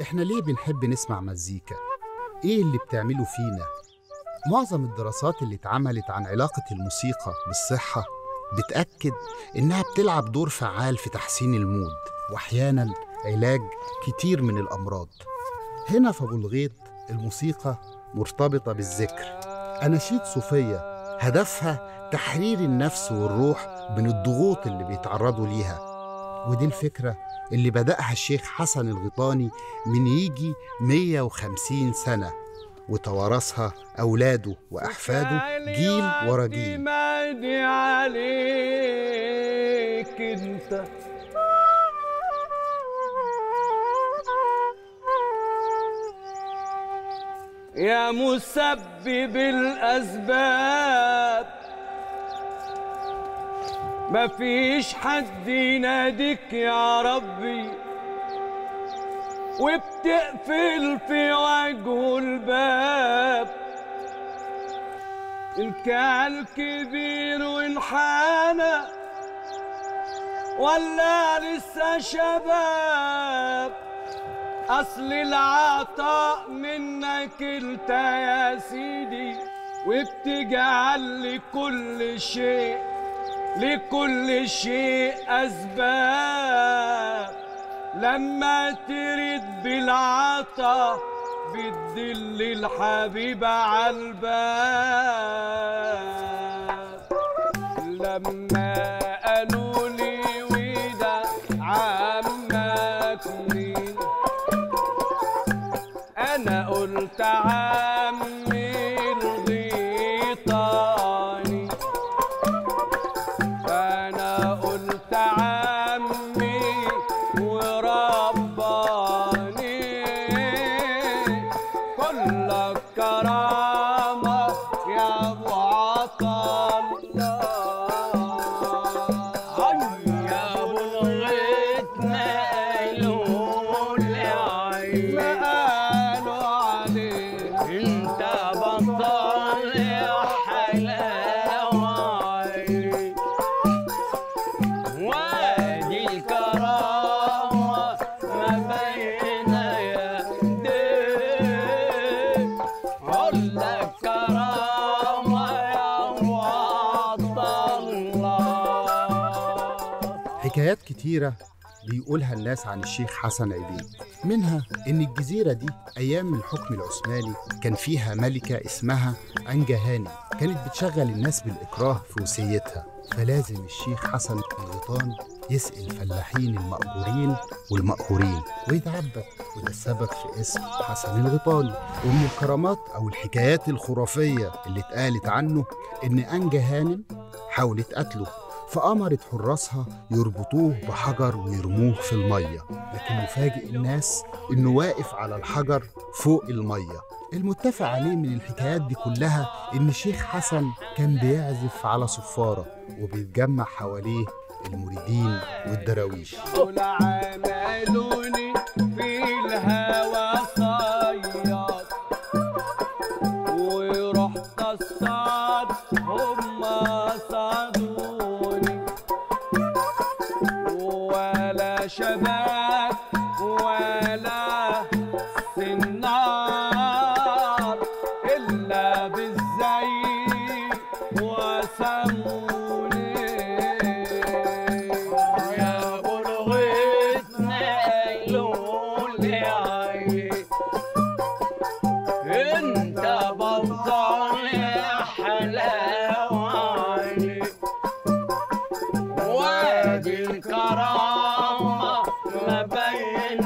إحنا ليه بنحب نسمع مزيكا؟ إيه اللي بتعمله فينا؟ معظم الدراسات اللي اتعملت عن علاقة الموسيقى بالصحة بتأكد إنها بتلعب دور فعال في تحسين المود وأحيانا علاج كتير من الأمراض هنا في أبو الغيط الموسيقى مرتبطة بالذكر أناشيد صوفية هدفها تحرير النفس والروح من الضغوط اللي بيتعرضوا ليها ودي الفكرة اللي بدأها الشيخ حسن الغيطاني من يجي 150 سنة وتوارثها أولاده وأحفاده جيل ورا جيل مادي عليك انت يا مسبب الأسباب مفيش حد يناديك يا ربي وبتقفل في وجهه الباب إن كان كبير وانحنى ولا لسه شباب أصل العطاء منك انت يا سيدي وبتجعل لكل شيء لكل شيء أسباب لما ترد بالعطا بتدل الحبيب على الباب لما قالوا لي وده عمك مين انا قلت عمي الغيطاني انا قلت عمي ورباني كلك كرامة يا ابو عطا الله يا ابو الغيط نقلوا لي عين قالوا عليك انت بطل يا حلاوة عيني وادي الكرامة ما بين يديك قول لك كرامة يا وعد الله حكايات كتيرة بيقولها الناس عن الشيخ حسن عبيد منها إن الجزيرة دي أيام الحكم العثماني كان فيها ملكة اسمها أنجهاني كانت بتشغل الناس بالإكراه في وصيتها فلازم الشيخ حسن الغيطان يسقي الفلاحين المأجورين والمقهورين ويتعبد وده السبب في اسم حسن الغيطاني ومن الكرامات أو الحكايات الخرافية اللي اتقالت عنه إن أنجا هانم حاولت قتله فأمرت حراسها يربطوه بحجر ويرموه في المية لكن مفاجئ الناس إنه واقف على الحجر فوق المية المتفق عليه من الحكايات دي كلها إن الشيخ حسن كان بيعزف على صفارة وبيتجمع حواليه المريدين والدراويش دول عملوني في الهوى صياد ورحت اصطاد هم صادوني ولا شباب ولا سنار الا بالزي وسموني يا ابو الغيط نقلوا لي عيني انت بطل يا حلاوة عيني وادي الكرامة ما بين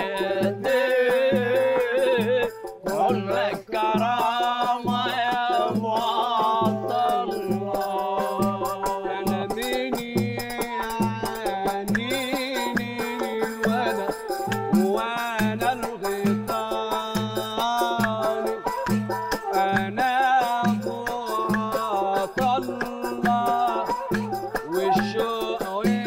يديك قول لك كرامة يا ابو عبد الله انا مني عنيني وانا وانا الغيطان انا ابو عبد الله والشوق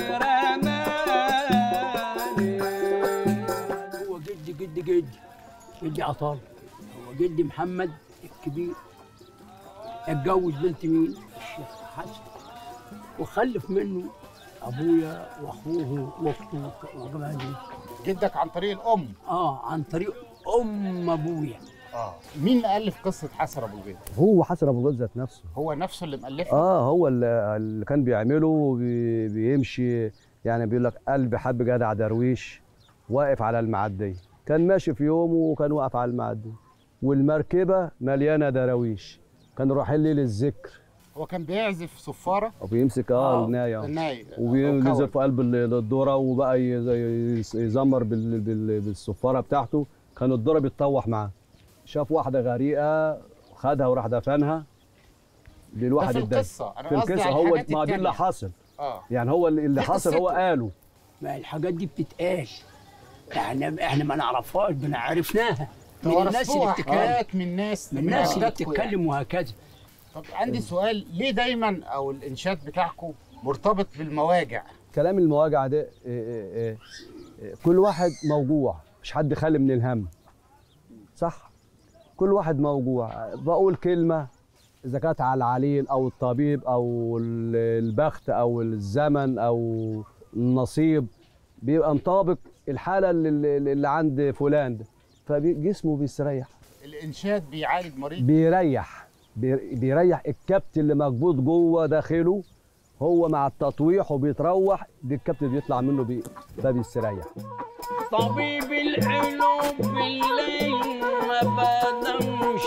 ورماني هو جدي جدي جدي جدي عطال هو جدي محمد الكبير اتجوز بنت مين؟ الشيخ حسن وخلف منه ابويا واخوه واخته وجماعه دي جدك عن طريق الام اه عن طريق ام ابويا اه مين مؤلف قصه حسن ابو زيد هو حسن ابو زيد ذات نفسه هو نفسه اللي مؤلفها اه هو اللي, اللي كان بيعمله بي بيمشي يعني بيقول لك قلبي حب جدع درويش واقف على المعديه كان ماشي في يومه وكان واقف على المعديه والمركبه مليانه دراويش كانوا رايحين ليل الذكر هو كان بيعزف صفاره وبيمسك اه آه، النايه الناي وبينزل في قلب ال- الدوره وبقى ي- ي- يزمر بال- بال- بالصفاره بتاعته كان الدوره بيتطوح معاه شاف واحده غريقه خدها وراح دفنها ده للواحد في الدفن القصه انا في قصدي القصه على هو الحاجات ما دي اللي التانية. حصل اه يعني هو اللي, اللي دي حصل هو قصته. قاله ما الحاجات دي بتتقال احنا احنا ما نعرفهاش بنا عرفناها من الناس اللي توارثوها بتتكلم حكايات من ناس من الناس اللي أجدادكم يعني. بتتكلم وهكذا طب عندي سؤال ليه دايما او الانشاد بتاعكم مرتبط بالمواجع كلام المواجع ده إيه إيه إيه إيه كل واحد موجوع مش حد خالي من الهم صح كل واحد موجوع بقول كلمة إذا كانت على العليل أو الطبيب أو ال- البخت أو الزمن أو النصيب بيبقى مطابق الحالة اللي, اللي عند فلان ده فجسمه بيستريح الانشاد بيعالج مريض بيريح بي- بيريح الكبت اللي مكبوت جوه داخله هو مع التطويح وبيتروح دي الكبت بيطلع منه بي فبيستريح طبيب القلوب بالليل ما بدمش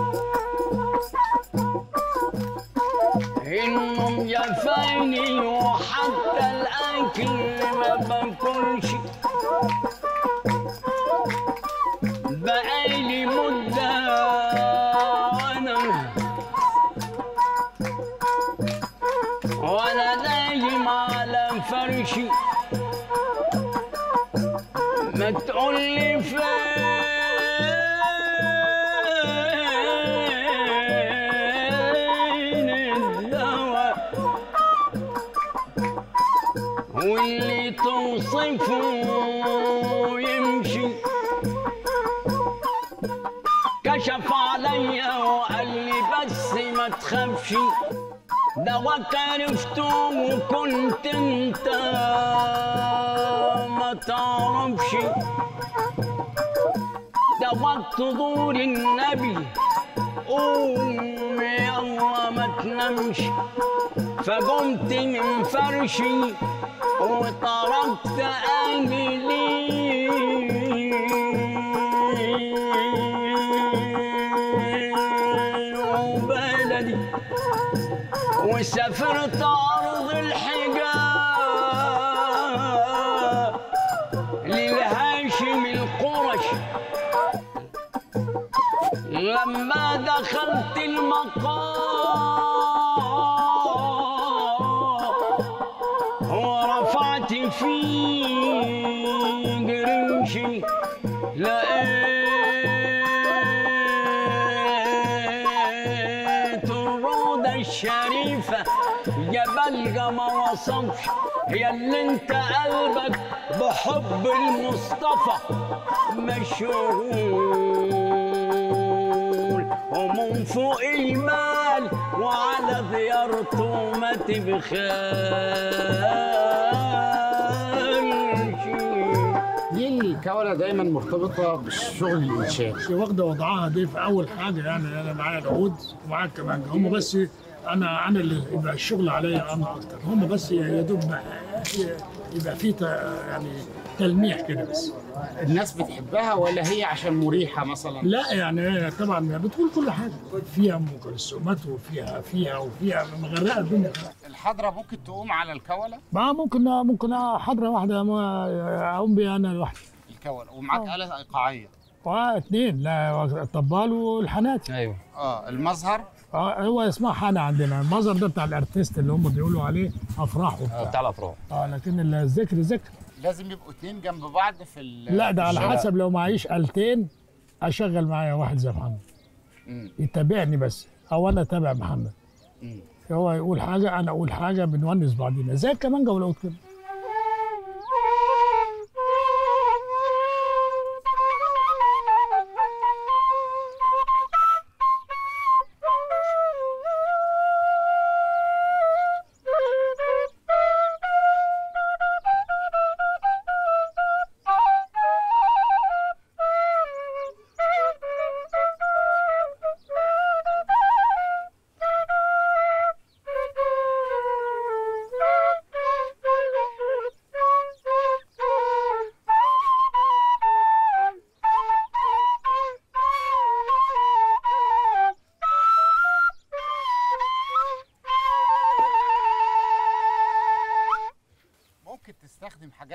النوم جفاني وحتى الاكل ما باكلش بقالي مدة وانا وانا نايم على فرشي ما تقولي فين الدواء واللي توصفه يمشي كشف عليا وقال لي بس ما تخافش دواك عرفته وكنت انت ما تعرفش دواك تدور النبي قوم يلا ما تنامش فقمت من فرشي وتركت أهلي وبلدي وسافرت أرض الحجاز للهاشم القرش لما دخلت المقام ورفعت في قرنشي لقيت الروضة الشريفة جبل ما وصفش يا اللي انت قلبك بحب المصطفى مشغول ومن فوق المال وعلى زيارته ما تبخلش ليه الكوره دايما مرتبطه بالشغل الانشاد هي واخده وضعها دي في اول حاجه يعني انا معايا العود ومعايا الكمانجه هم بس انا انا اللي يبقى الشغل عليا انا اكتر هم بس يا دوب يبقى في ت- يعني تلميح كده بس الناس بتحبها ولا هي عشان مريحه مثلا لا يعني هي طبعا بتقول كل حاجه فيها ام كلثومات وفيها فيها وفيها مغرقه الدنيا الحضره ممكن تقوم على الكوله ما ممكن ممكن حضره واحده ما اقوم بيها انا لوحدي الكوله ومعاك آلة ايقاعيه واثنين لا الطبال والحنات ايوه اه المظهر اه هو اسمها حنا عندنا المظهر ده بتاع الارتيست اللي هم بيقولوا عليه افراح وبتاع بتاع الافراح اه لكن الذكر ذكر لازم يبقوا اتنين جنب بعض في ال لا ده على الشغل. حسب لو معيش آلتين اشغل معايا واحد زي محمد مم. يتابعني بس او انا اتابع محمد مم. هو يقول حاجه انا اقول حاجه بنونس بعضينا زي الكمانجه والعود كده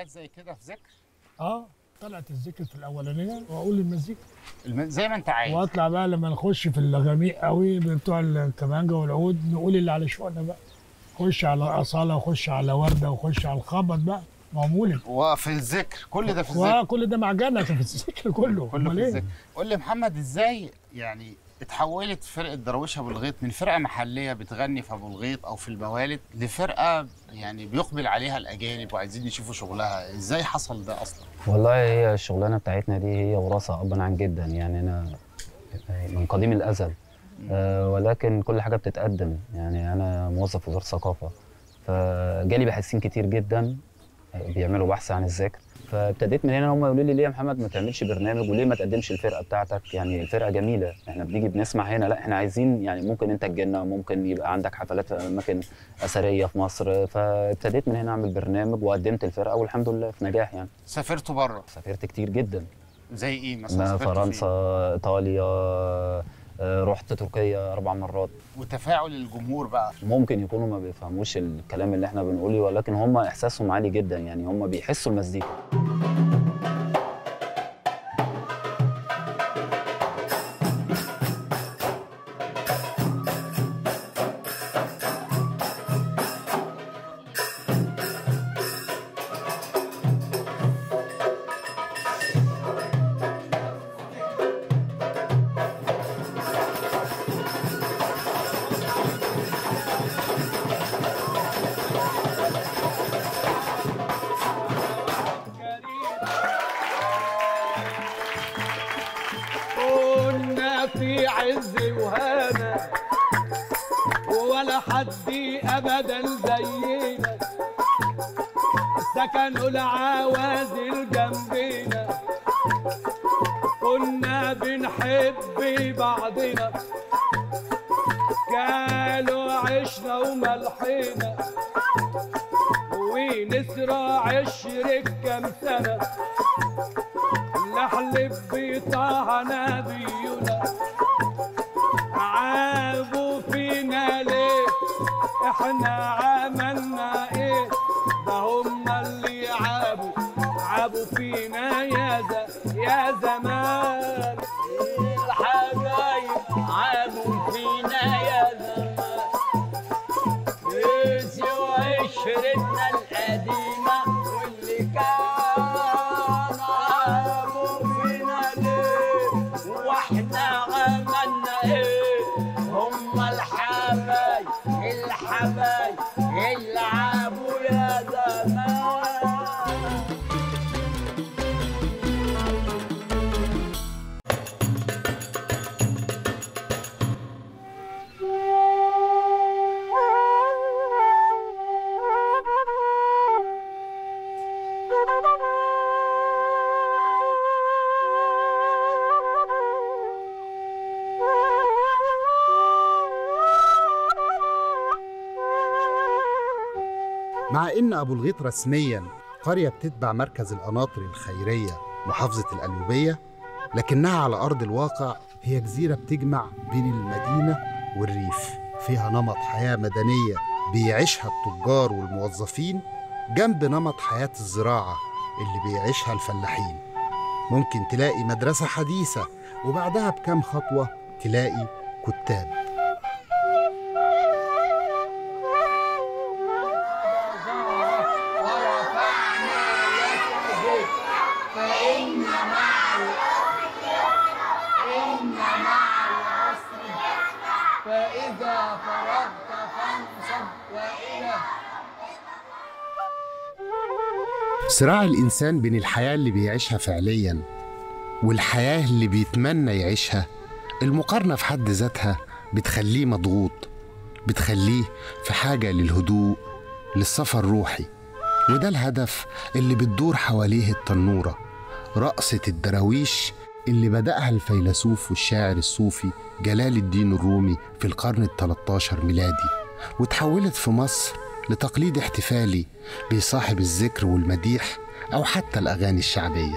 حاجات زي كده في ذكر اه طلعت الذكر في الاولانيه واقول المزيكا الم- زي ما انت عايز واطلع بقى لما نخش في الغميق قوي بتوع الكمانجه والعود نقول اللي على شوقنا بقى خش على اصاله وخش على ورده وخش على الخبط بقى معمول وفي الذكر كل ده في الذكر وكل ده معجنه في الذكر كله كله امال في ايه الذكر قول لي محمد ازاي يعني اتحولت فرقه درويش ابو الغيط من فرقه محليه بتغني في ابو الغيط او في الموالد لفرقه يعني بيقبل عليها الاجانب وعايزين يشوفوا شغلها ازاي حصل ده اصلا والله هي الشغلانه بتاعتنا دي هي وراثه ابا عن جدا يعني انا من قديم الازل أه ولكن كل حاجه بتتقدم يعني انا موظف وزاره الثقافه فجالي باحثين كتير جدا بيعملوا بحث عن الذكر فابتديت من هنا هم يقولوا لي ليه يا محمد ما تعملش برنامج وليه ما تقدمش الفرقه بتاعتك يعني الفرقه جميله احنا بنيجي بنسمع هنا لا احنا عايزين يعني ممكن انت تجينا ممكن يبقى عندك حفلات في اماكن اثريه في مصر فابتديت من هنا اعمل برنامج وقدمت الفرقه والحمد لله في نجاح يعني سافرتوا بره سافرت كتير جدا زي ايه مثلا ما سافرتوا فرنسا ايطاليا آه، رحت تركيا اربع مرات فين؟ وتفاعل الجمهور بقى ممكن يكونوا ما بيفهموش الكلام اللي احنا بنقوله ولكن هم احساسهم عالي جدا يعني هم بيحسوا المزيكا كنا في عز وهنا ولا حد ابدا زينا سكنوا العوازل جنبنا كنا بنحب بعضنا كانوا عشنا وملحنا ونسرع عشرة كم سنة نحلف بطه نبينا عابوا فينا ليه احنا عملنا ايه ده هم اللي عابوا عابوا فينا يا ز... يا زمان الحبايب عابوا فينا يا زمان نسيوا عشرتنا القديمة واللي كان عابوا فينا ليه واحنا عملنا ايه هم الحبايب الحبايب اللي عابوا يا زمان مع ان ابو الغيط رسميا قريه بتتبع مركز القناطر الخيريه محافظه القليوبيه لكنها على ارض الواقع هي جزيره بتجمع بين المدينه والريف فيها نمط حياه مدنيه بيعيشها التجار والموظفين جنب نمط حياه الزراعه اللي بيعيشها الفلاحين ممكن تلاقي مدرسه حديثه وبعدها بكام خطوه تلاقي كتاب فإذا فرغت فانصب وإلى صراع الإنسان بين الحياة اللي بيعيشها فعليا والحياة اللي بيتمنى يعيشها المقارنة في حد ذاتها بتخليه مضغوط بتخليه في حاجة للهدوء للصفا الروحي وده الهدف اللي بتدور حواليه التنورة رقصة الدراويش اللي بدأها الفيلسوف والشاعر الصوفي جلال الدين الرومي في القرن ال 13 ميلادي وتحولت في مصر لتقليد احتفالي بيصاحب الذكر والمديح أو حتى الأغاني الشعبية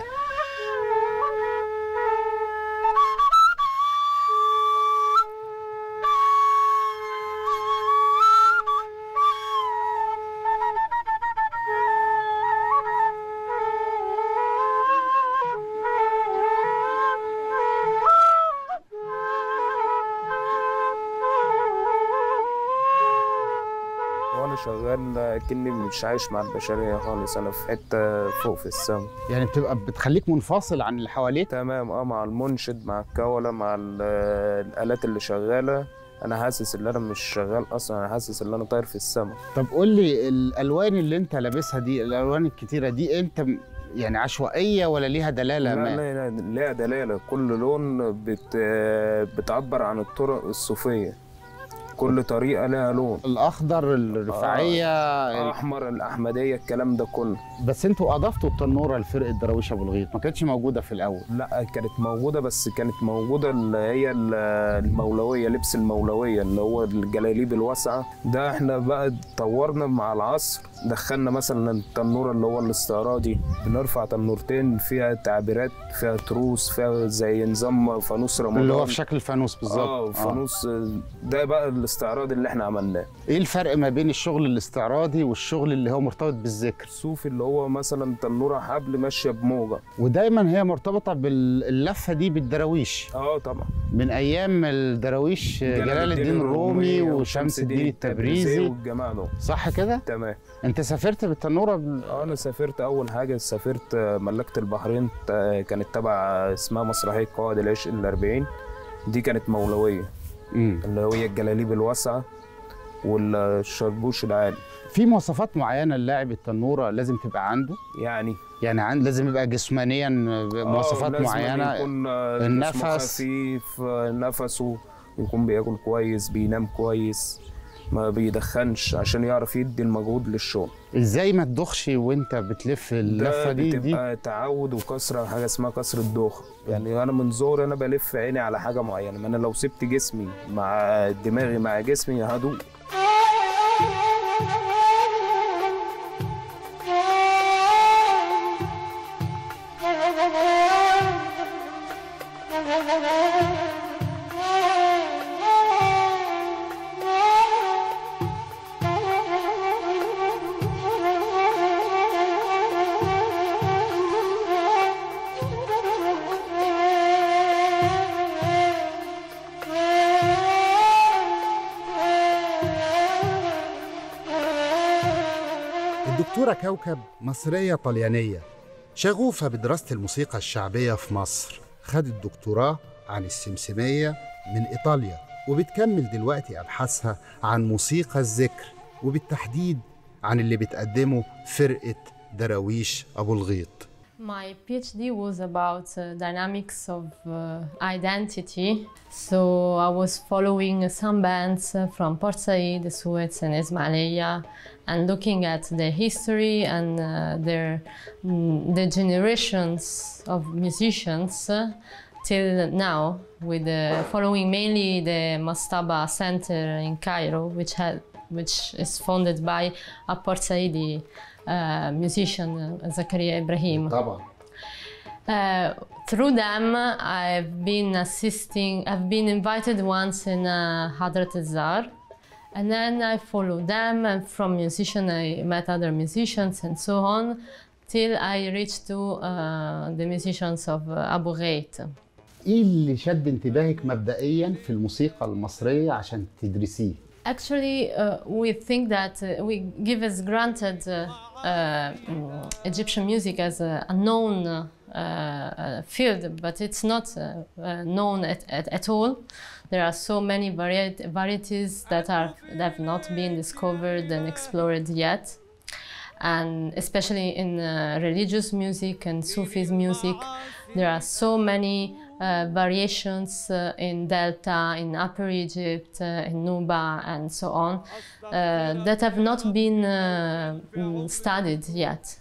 شغال كني مش عايش مع البشريه خالص انا في حته فوق في السما يعني بتبقى بتخليك منفصل عن اللي حواليك تمام اه مع المنشد مع الكوله مع ال- الالات اللي شغاله انا حاسس ان انا مش شغال اصلا انا حاسس ان انا طاير في السما طب قول لي الالوان اللي انت لابسها دي الالوان الكتيره دي انت م- يعني عشوائيه ولا ليها دلاله لا ما لا لا ليها دلاله كل لون بت بتعبر عن الطرق الصوفيه كل طريقه لها لون الاخضر الرفاعيه احمر الاحمديه الكلام ده كله بس انتوا اضفتوا التنوره لفرقه دراويش ابو الغيط ما كانتش موجوده في الاول لا كانت موجودة بس كانت موجودة اللي هي ال- المولوية لبس المولوية اللي هو الجلاليب الواسعة ده احنا بقى اتطورنا مع العصر دخلنا مثلا التنورة اللي هو الاستعراضي بنرفع تنورتين فيها تعبيرات فيها تروس فيها زي نظام فانوس رمضان اللي هو في شكل الفانوس بالظبط اه فانوس ده بقى الاستعراض اللي احنا عملناه ايه الفرق ما بين الشغل الاستعراضي والشغل اللي هو مرتبط بالذكر الصوفي اللي هو مثلا تنورة حبل ماشية بموجة ودايما هي مرتبطه باللفه دي بالدراويش اه طبعا من ايام الدراويش جلال الدين الرومي وشمس الدين التبريزي والجماعة دول صح كده تمام انت سافرت بالتنوره ب... اه انا سافرت اول حاجه سافرت مملكه البحرين تا- كانت تبع اسمها مسرحيه قائد العشق الأربعين دي كانت مولويه مم. اللي هي الجلاليب الواسعه والشربوش العالي في مواصفات معينه اللاعب التنوره لازم تبقى عنده يعني يعني عند لازم يبقى جسمانيا مواصفات آه، لازم معينه يكون آه، النفس. جسمه خفيف آه، نفسه يكون بياكل كويس بينام كويس ما بيدخنش عشان يعرف يدي المجهود للشغل ازاي ما تدخش وانت بتلف اللفه ده دي دي بتبقى تعود وكسره حاجه اسمها كسر الدوخه يعني انا من زور انا بلف عيني على حاجه معينه ما انا لو سبت جسمي مع دماغي مع جسمي هدوق الدكتورة كوكب مصرية طليانية شغوفة بدراسة الموسيقى الشعبية في مصر خدت دكتوراه عن السمسمية من إيطاليا وبتكمل دلوقتي أبحاثها عن موسيقى الذكر وبالتحديد عن اللي بتقدمه فرقة دراويش أبو الغيط My PhD was about uh, dynamics of uh, identity. So I was following some bands uh, from Port Said, Suez, and Ismailia, and looking at their history and uh, their mm, the generations of musicians uh, till now, with uh, following mainly the Mastaba Center in Cairo, which had which is founded by a Port Saidi uh, musician, uh, Zakaria Ibrahim. طبعا Uh, through them, I've been assisting, I've been invited once in uh, Hadrat al-Zar. And then I followed them, and from musician, I met other musicians and so on, till I reached to uh, the musicians of uh, Abu Ghait. إيه اللي شد انتباهك مبدئيا في الموسيقى المصرية عشان تدرسيه؟ Actually, uh, we think that uh, we give as granted uh, uh, mm, Egyptian music as a, a known uh, uh, field, but it's not uh, uh, known at, at, at all. There are so many variet- varieties that are that have not been discovered and explored yet, and especially in uh, religious music and Sufis music, there are so many uh, variations uh, in Delta, in Upper Egypt, uh, in Nuba, and so on, uh, that have not been uh, mm, studied yet.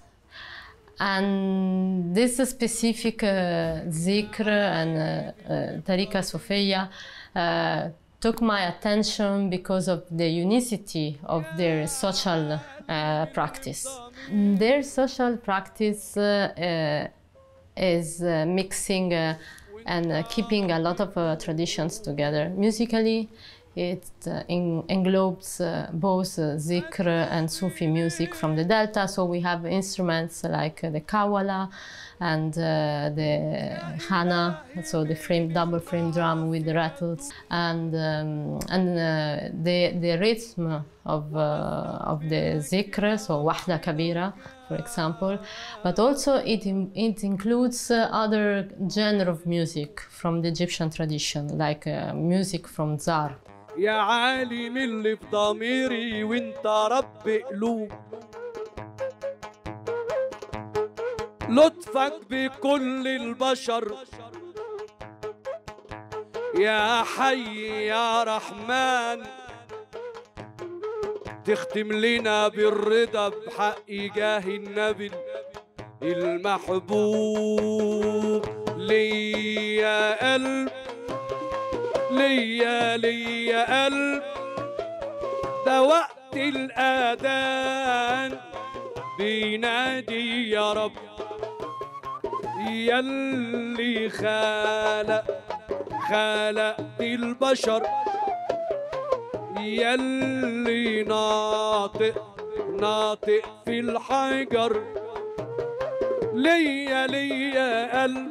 And this specific uh, zikr and uh, uh, tariqa Sufiyya uh, took my attention because of the unicity of their social uh, practice. Their social practice uh, uh, is uh, mixing uh, and uh, keeping a lot of uh, traditions together. Musically, it uh, en- englobes uh, both uh, zikr and Sufi music from the Delta. So we have instruments like uh, the kawala, and uh, the Hana, so the frame double frame drum with the rattles, and um, and uh, the the rhythm of uh, of the zikr, so wahda kabira, for example, but also it in- it includes uh, other genre of music from the Egyptian tradition, like uh, music from Zar. يا عالم اللي في ضميري وانت رب قلوب لطفك بكل البشر يا حي يا رحمن تختم لنا بالرضا بحق جاه النبي المحبوب ليا قلب ليا ليا قلب ده وقت الأذان بينادي يا رب يلي خلق خلقت البشر يلي ناطق ناطق في الحجر ليا ليا قلب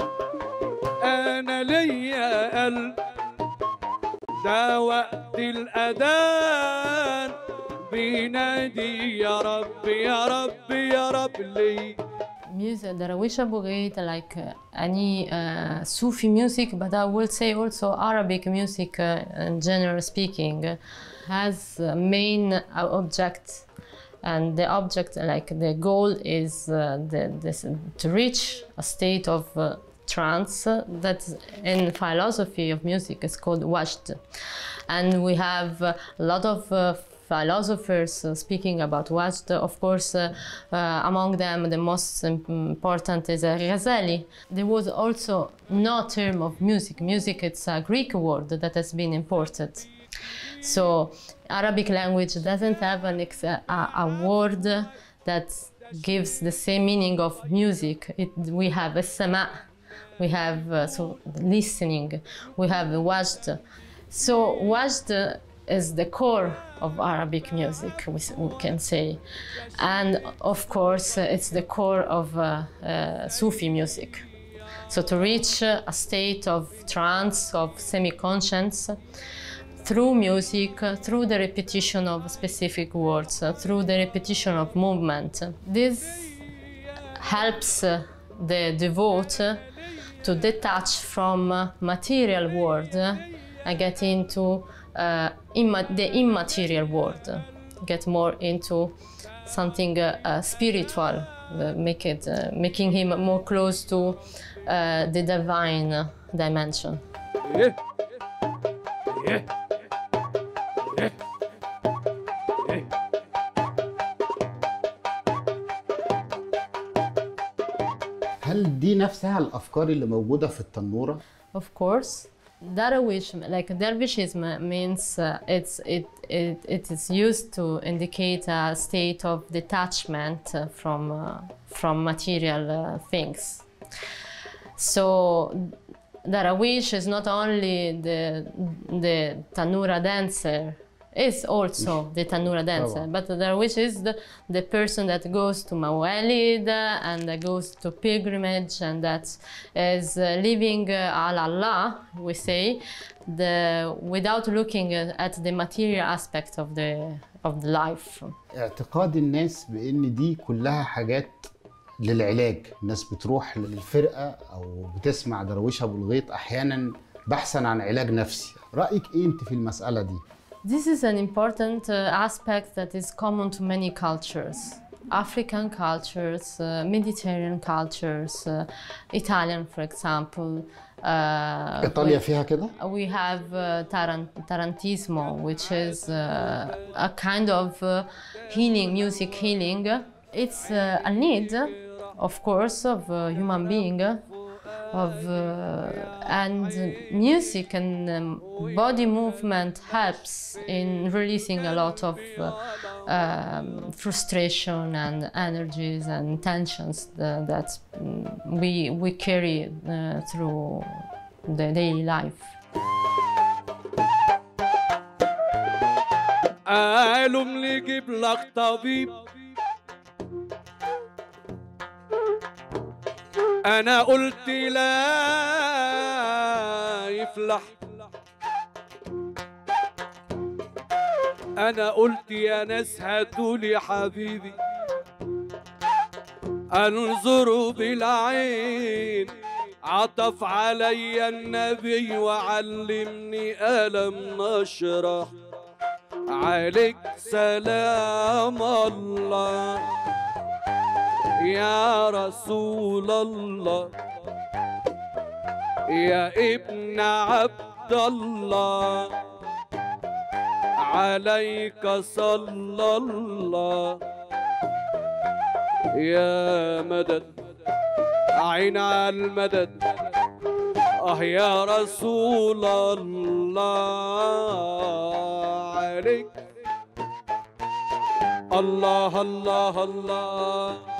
انا ليا قلب ده وقت الاذان بينادي يا رب يا رب يا رب لي Music, Darawish Abu Ghaid, like uh, any uh, Sufi music, but I will say also Arabic music, uh, in general speaking, uh, has a main uh, object, and the object, like the goal, is uh, the, this, to reach a state of uh, trance uh, that in philosophy of music is called wajd, and we have uh, a lot of uh, philosophers uh, speaking about Wajd. Of course, uh, uh, among them, the most important is uh, Ghazali. There was also no term of music. Music, it's a Greek word that has been imported. So Arabic language doesn't have an ex- a, a word that gives the same meaning of music. It, we have a sama, we have uh, so listening, we have wajd. So wajd is the core of Arabic music, we, s- we can say, and of course uh, it's the core of uh, uh, Sufi music. So to reach uh, a state of trance, of semi-conscience, through music, uh, through the repetition of specific words, uh, through the repetition of movement. This helps uh, the devote uh, to detach from uh, material world uh, and get into uh, imma- the immaterial world, uh, get more into something uh, uh, spiritual, uh, make it, uh, making him more close to uh, the divine uh, dimension. إيه إيه إيه إيه هل دي نفسها الافكار اللي موجوده في التنوره Of course, Darwish, like dervishism, means uh, it's it, it it is used to indicate a state of detachment uh, from uh, from material uh, things. So Darawish is not only the the Tanura dancer, is also the Tanura dancer, طبعاً. but the Darwish is the, the person that goes to Mawalid and that goes to pilgrimage and that is uh, living uh, al Allah, we say, the, without looking at the material aspect of the, of the life. اعتقاد الناس بان دي كلها حاجات للعلاج الناس بتروح للفرقه او بتسمع درويش ابو الغيط احيانا بحثا عن علاج نفسي رايك ايه انت في المساله دي This is an important uh, aspect that is common to many cultures. African cultures, uh, Mediterranean cultures, uh, Italian, for example. Uh, ايطاليا فيها كده we have uh, taran- tarantismo, which is uh, a kind of uh, healing, music healing. It's uh, a need, of course, of a human being, of uh, and music and um, body movement helps in releasing a lot of uh, um, frustration and energies and tensions that, that mm, we we carry uh, through the daily life. قالوا نجيب لك طبيب انا قلت لا يفلح انا قلت يا ناس هاتولي حبيبي انظروا بالعين عطف علي النبي وعلمني ألم نشرح عليك سلام الله يا رسول الله يا ابن عبد الله عليك صلى الله يا مدد عين على المدد اه يا رسول الله عليك الله الله الله